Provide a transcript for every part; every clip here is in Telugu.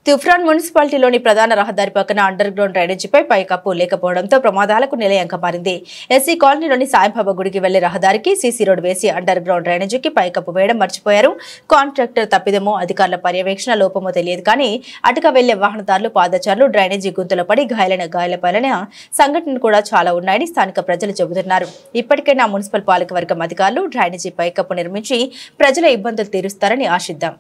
తుఫ్రాన్ మున్సిపాలిటీలోని ప్రధాన రహదారి పక్కన అండర్ గ్రౌండ్ డ్రైనేజీపై పైకప్పు లేకపోవడంతో ప్రమాదాలకు నిలయంగా మారింది ఎస్సీ కాలనీలోని సాయిబాబా గుడికి వెళ్లే రహదారికి సీసీ రోడ్ వేసి అండర్ గ్రౌండ్ డ్రైనేజీకి పైకప్పు వేయడం మర్చిపోయారు కాంట్రాక్టర్ తప్పిదమో అధికారుల పర్యవేక్షణ లోపమో తెలియదు కానీ అటుగా వెళ్లే వాహనదారులు పాదచారులు డ్రైనేజీ గుంతలో పడి గాయాలైన గాయాలపైన సంఘటనలు కూడా చాలా ఉన్నాయని స్థానిక ప్రజలు చెబుతున్నారు ఇప్పటికైనా మున్సిపల్ పాలకవర్గం అధికారులు డ్రైనేజీ పైకప్పు నిర్మించి ప్రజల ఇబ్బందులు తీరుస్తారని ఆశిద్దాం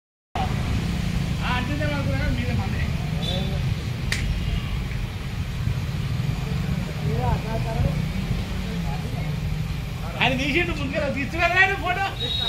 ఆయన తీసిండు ముందుగా తీసుకురా ఫోటో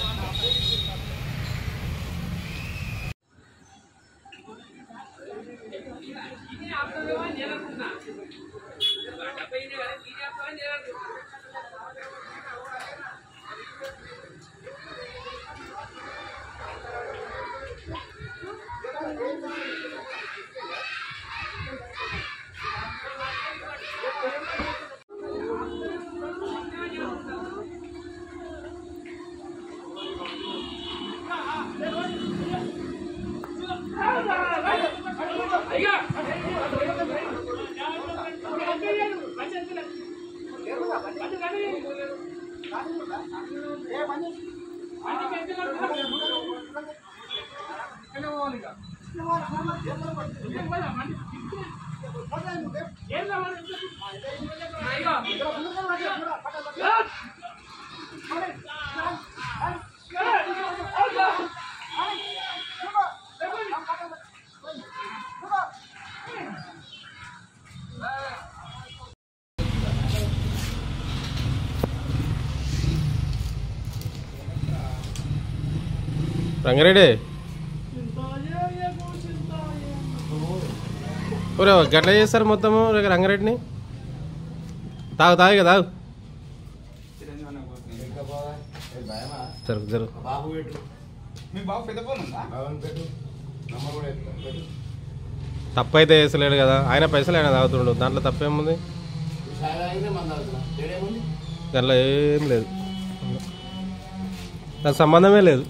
రంగారెడ్డి ఒరే గట్ల చేస్తారు మొత్తము రే- రంగారెడ్డిని తాగు తాగు ఇక తాగు జరుగు జరుగు మీ బాబు పెద్ద ఫోన్ ఉందా తప్పైతే వేసలేడు కదా ఆయన పైసలు ఆయన తాగుతుండు దాంట్లో తప్పేముంది దాంట్లో ఏం లేదు దానికి సంబంధమే లేదు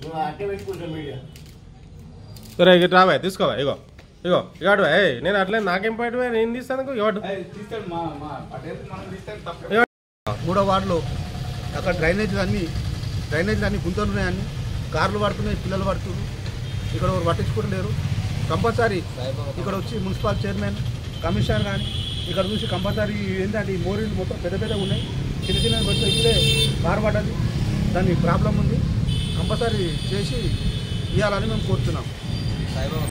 సరే ఇక రావా తీసుకోవా ఇగో ఇగో ఇవాడు ఏ నేను అట్లే నాకేం పాటు నేను తీస్తాను ఇవాడు తీస్తాడు మా మా పటేల్ మనం తీస్తాడు తప్ప మూడో వార్డులో అక్కడ డ్రైనేజీలు అన్నీ డ్రైనేజీలు అన్నీ గుంతలు ఉన్నాయని కార్లు పడుతున్నాయి పిల్లలు పడుతున్నారు ఇక్కడ ఎవరు పట్టించుకుంటలేరు కంపల్సరీ ఇక్కడ వచ్చి మున్సిపల్ చైర్మన్ కమిషనర్ కానీ ఇక్కడ చూసి కంపల్సరీ ఏంటంటే ఈ మోరీలు మొత్తం పెద్ద పెద్దగా ఉన్నాయి చిన్న చిన్న వచ్చి ఇప్పుడే కారు పడ్డది దాని ప్రాబ్లం ఉంది కంపల్సరీ చేసి ఇవ్వాలని మేము కోరుతున్నాం